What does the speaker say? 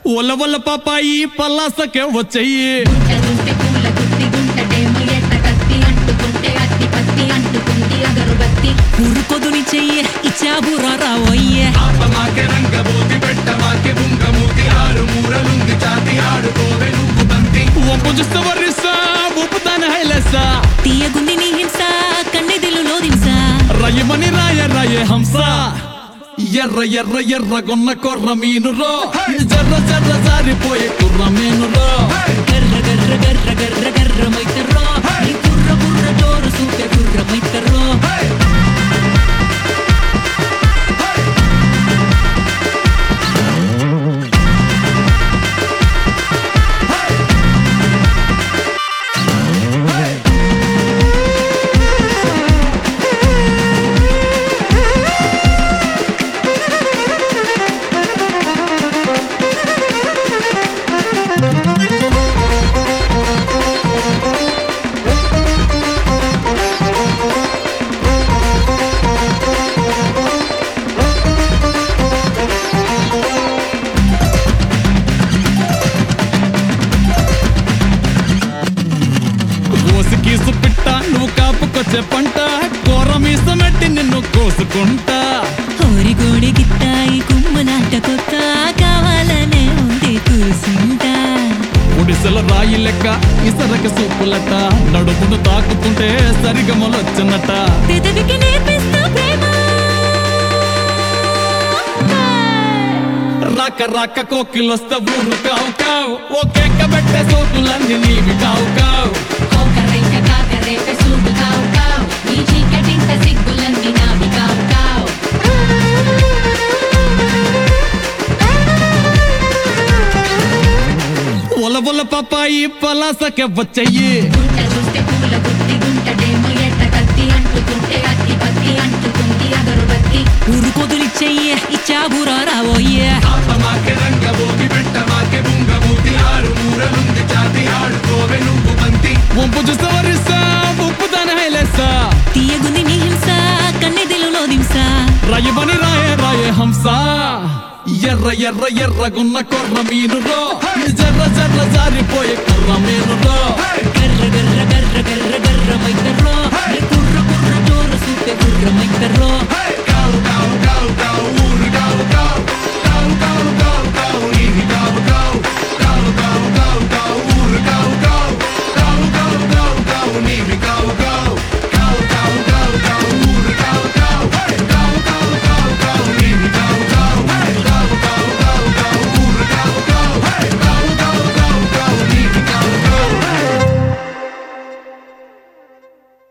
ఒల వల్ల పాపాయి పల్లాసకే వచ్చయ్యి గుంట చూస్తే పూల గుత్తి గుంటటేమో ఎట్ట కత్తి అంటుకుంటే అత్తి పత్తి అంటుకుంది అగరుబత్తి ఉరుకొదుని చెయ్యి ఇచ్చాబు రావయ్యే ఒప్పు చూస్తే వర్రిస్తా ఉప్పుతాను హైలెస్సా తీయగుంది నీ హింస కన్నెదిలు లోదింస రయ్యమని రాయ రాయ హంస ఎర్ర ఎర్ర ఎర్రగొన్న కొర్ర మీనురో జర్ర జర్ర జారిపోయే కుర్ర మీనురో గర్ర గర్ర గర్ర గర్ర గర్ర మైతర్రో నీ కుర్ర కుర్ర జోరు సూపే కుర్ర మైతర్రో కోసి కీసు పిట్ట నువ్వు కాపుకొచ్చే పంట కూర మీసమెట్టి నిన్ను కోసుకుంటా హోరి గోడి గిత్తాయి కుమ్మలాట కొత్త కావాలనే ఉంది కూసుంటా ఒడిసెల రాయి లెక్క ఇసరక సూపులట నడుమును తాకుతుంటే సరిగమలొచ్చనట పెదవికి నేర్పిస్తా ప్రేమ రాక రాక కోకిలొస్తే ఊరు కావు కావు ఓ కేక పెట్టే సోకులన్నీ నీవి కావు కావు కోకరైక కాకరేక సూడు కావు కావు ఈ చీకటింత సిగ్గులన్నీ నావి కావు కావు ఒల ఒల పాపాయి పలాసకే వచ్చయ్యి గుంట చూస్తే పూల గుత్తి గుంటటేమో ఎట్ట కత్తి అంటుకుంటే అత్తి పత్తి అంటుకుంది అగరుబత్తి ఉరుకొదుని చెయ్యి ఇచ్చాబు రావయ్యే వంపు చూస్తే వరిస్తా ఉప్పు దాని హైలేస్తా తీయగుంది నీ హింస కన్నెదిలు లోదింస రయ్యమని రాయే రాయే హంస ఎర్ర ఎర్ర ఎర్రగున్న కొర్ర మీనురో జర్ర జర్ర జారిపోయే కుర్ర మీనురో గర్ర గర్ర గర్ర గర్ర గర్ర మైతర్రో నీ కుర్ర కుర్ర జోరు సూపే కుర్ర మైతర్రో కావు కావు కావు కావు ఊరు కావు కావు కావు కావు కావు కావు నీవి కావు